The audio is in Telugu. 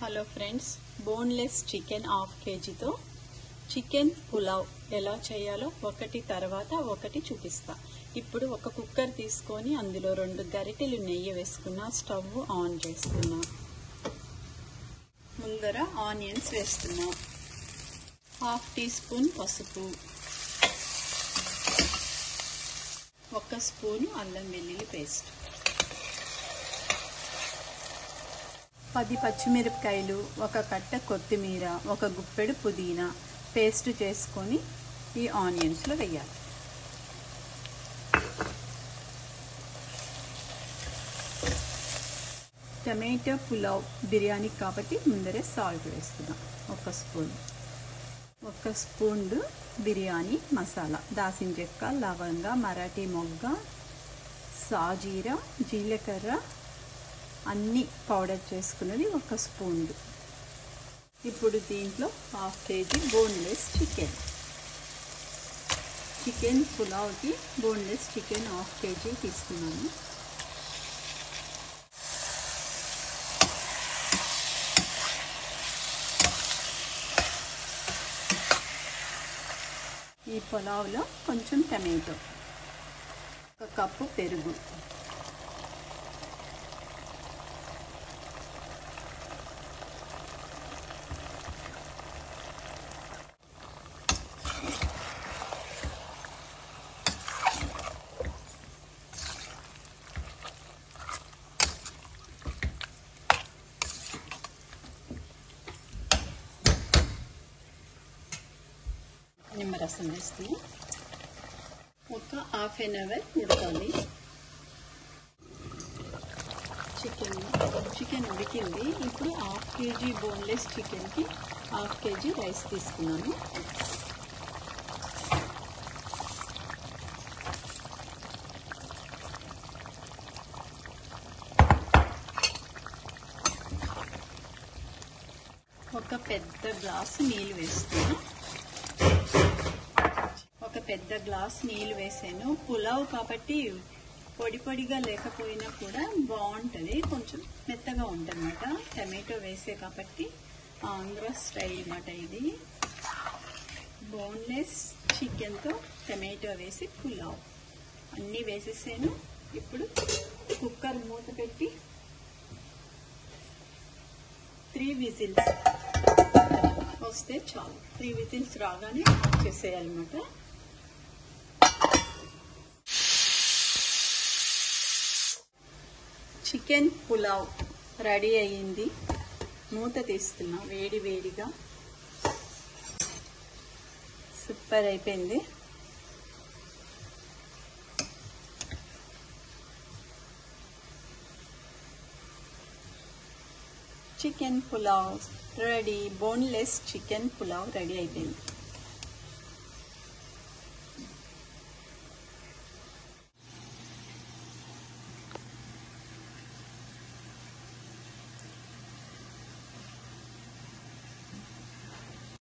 hello friends boneless chicken half కేజీతో చికెన్ పులావ్ ఎలా చేయాలో ఒకటి తర్వాత ఒకటి చూపిస్తా ఇప్పుడు ఒక కుక్కర్ తీసుకొని అందులో రెండు గరిటెలు నెయ్యి వేసుకున్న స్టవ్ ఆన్ చేస్తున్నా ముందర ఆనియన్స్ వేస్తున్నా హాఫ్ టీ స్పూన్ పసుపు ఒక స్పూను అల్లం వెల్లుల్లి పేస్ట్ పది పచ్చిమిరపకాయలు ఒక కట్ట కొత్తిమీర ఒక గుప్పెడు పుదీనా పేస్ట్ చేసుకొని ఈ ఆనియన్స్లో వేయాలి టమాటో పులావ్ బిర్యానీ కాబట్టి ముందరే సాల్ట్ వేస్తున్నాం ఒక స్పూన్ ఒక స్పూన్ బిర్యానీ మసాలా దాసిన చెక్క లవంగ మరాఠీ మొగ్గ సాజీరా జీలకర్ర అన్నీ పౌడర్ చేసుకున్నది ఒక స్పూన్ ఇప్పుడు దీంట్లో half KG boneless chicken chicken పులావ్కి బోన్లెస్ చికెన్ హాఫ్ కేజీ తీసుకున్నాను ఈ పులావ్లో కొంచెం టమాటో ఒక కప్పు పెరుగు నిమ్మరసం వేస్తే ఒక హాఫ్ అన్ అవర్ ఉడకాలి చికెన్ చికెన్ ఉడికింది ఇప్పుడు హాఫ్ కేజీ బోన్లెస్ చికెన్కి హాఫ్ కేజీ రైస్ తీసుకున్నాను ఒక పెద్ద గ్లాసు నీళ్ళు వేస్తాను ఒక పెద్ద గ్లాస్ నీళ్ళు వేసాను పులావ్ కాబట్టి పొడి పొడిగా లేకపోయినా కూడా బాగుంటుంది కొంచెం మెత్తగా ఉంటుంది అనమాట టమాటో వేసే కాబట్టి ఆంధ్ర స్టైల్ అనమాట ఇది బోన్లెస్ చికెన్తో టమాటో వేసి పులావ్ అన్నీ వేసేసాను ఇప్పుడు కుక్కర్ మూత పెట్టి త్రీ విజిల్స్ వస్తే చాలు త్రీ విజిల్స్ రాగానే ఆఫ్ చేసేయాలన్నమాట చికెన్ పులావ్ రెడీ అయ్యింది మూత తీస్తున్నా వేడి వేడిగా సూపర్ అయిపోయింది chicken pulao ready boneless chicken pulao ready అయిపోయింది